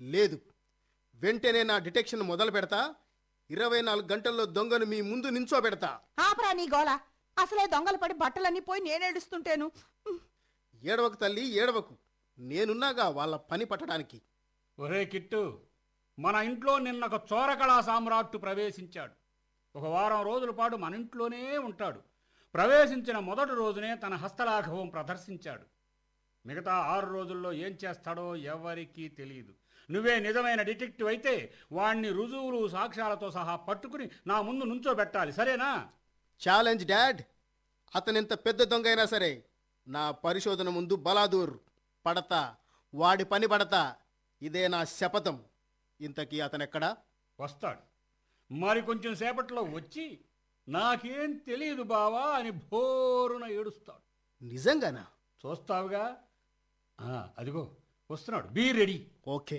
లేదు వెంటనే నా డిటెక్షన్ మొదలు పెడతా ఇరవై నాలుగు గంటల్లో దొంగను మీ ముందు నించో పెడతా ఆపరా నీ గోల అసలే దొంగలు పడి బట్టలన్నీ పోయి నేనేడుస్తుంటేను ఏడవకు తల్లి ఏడవకు నేనున్నాగా వాళ్ళ పని పట్టడానికి ఒరే కిట్టు మన ఇంట్లో నిన్న ఒక చోరకళా సామ్రాట్టు ప్రవేశించాడు ఒక వారం రోజుల పాటు మన ఇంట్లోనే ఉంటాడు ప్రవేశించిన మొదటి రోజునే తన హస్తలాఘవం ప్రదర్శించాడు మిగతా ఆరు రోజుల్లో ఏం చేస్తాడో ఎవరికీ తెలియదు నువ్వే నిజమైన డిటెక్టివ్ అయితే వాణ్ణి రుజువులు సాక్ష్యాలతో సహా పట్టుకుని నా ముందు నుంచోబెట్టాలి సరేనా ఛాలెంజ్ డాడ్ అతనెంత పెద్ద దొంగ అయినా సరే నా పరిశోధన ముందు బలాదూర్ పడతా వాడి పని పడతా ఇదే నా శపథం ఇంతకీ అతనెక్కడా వస్తాడు మరి కొంచెం సేపట్లో వచ్చి నాకేం తెలియదు బావా అని భోరున ఏడుస్తాడు నిజంగానా చూస్తావుగా ఆ, అదిగో వస్తున్నాడు బీ రెడీ ఓకే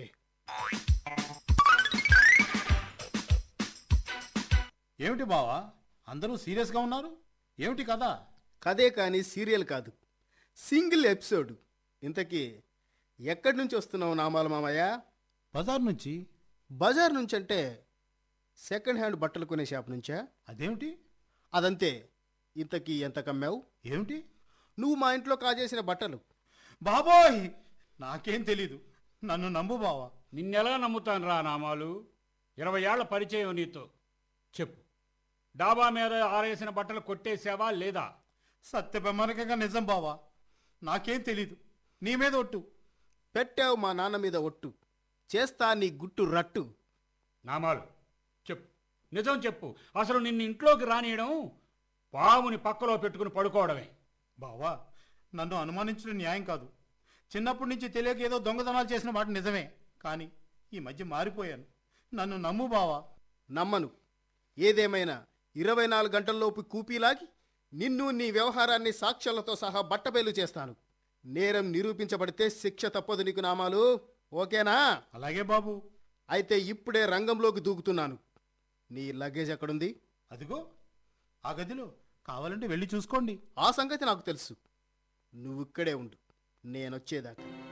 ఏమిటి బావా అందరూ సీరియస్గా ఉన్నారు ఏమిటి కదా కదే కానీ సీరియల్ కాదు సింగిల్ ఎపిసోడ్ ఇంతకీ ఎక్కడి నుంచి వస్తున్నావు నామాల మామయ్య బజార్ నుంచి బజార్ నుంచి అంటే సెకండ్ హ్యాండ్ బట్టలు కొనే షాప్ నుంచా అదేమిటి అదంతే ఇంతకీ ఎంత కమ్మావు ఏమిటి నువ్వు మా ఇంట్లో కాజేసిన బట్టలు బాబోయ్ నాకేం తెలీదు నన్ను నమ్ము బావా నిన్నెలా నమ్ముతాను రా నామాలు ఇరవై ఏళ్ల పరిచయం నీతో చెప్పు డాబా మీద ఆరేసిన బట్టలు కొట్టేసావా లేదా సత్యప్రమాణకంగా నిజం బావా నాకేం తెలీదు నీ మీద ఒట్టు పెట్టావు మా నాన్న మీద ఒట్టు చేస్తా నీ గుట్టు రట్టు నామాలు చెప్పు నిజం చెప్పు అసలు నిన్ను ఇంట్లోకి రానియడం పాముని పక్కలో పెట్టుకుని పడుకోవడమే బావా నన్ను అనుమానించడం న్యాయం కాదు చిన్నప్పటి నుంచి తెలియక ఏదో దొంగతనాలు చేసిన మాట నిజమే కానీ ఈ మధ్య మారిపోయాను నన్ను నమ్ము బావా నమ్మను ఏదేమైనా ఇరవై నాలుగు గంటల్లోపు కూపీలాగి నిన్ను నీ వ్యవహారాన్ని సాక్ష్యాలతో సహా బట్టబయలు చేస్తాను నేరం నిరూపించబడితే శిక్ష తప్పదు నీకు నామాలు ఓకేనా అలాగే బాబు అయితే ఇప్పుడే రంగంలోకి దూకుతున్నాను నీ లగేజ్ ఎక్కడుంది అదిగో ఆ గదిలో కావాలంటే వెళ్ళి చూసుకోండి ఆ సంగతి నాకు తెలుసు నువ్వు ఇక్కడే ఉండు నేనొచ్చేదాకా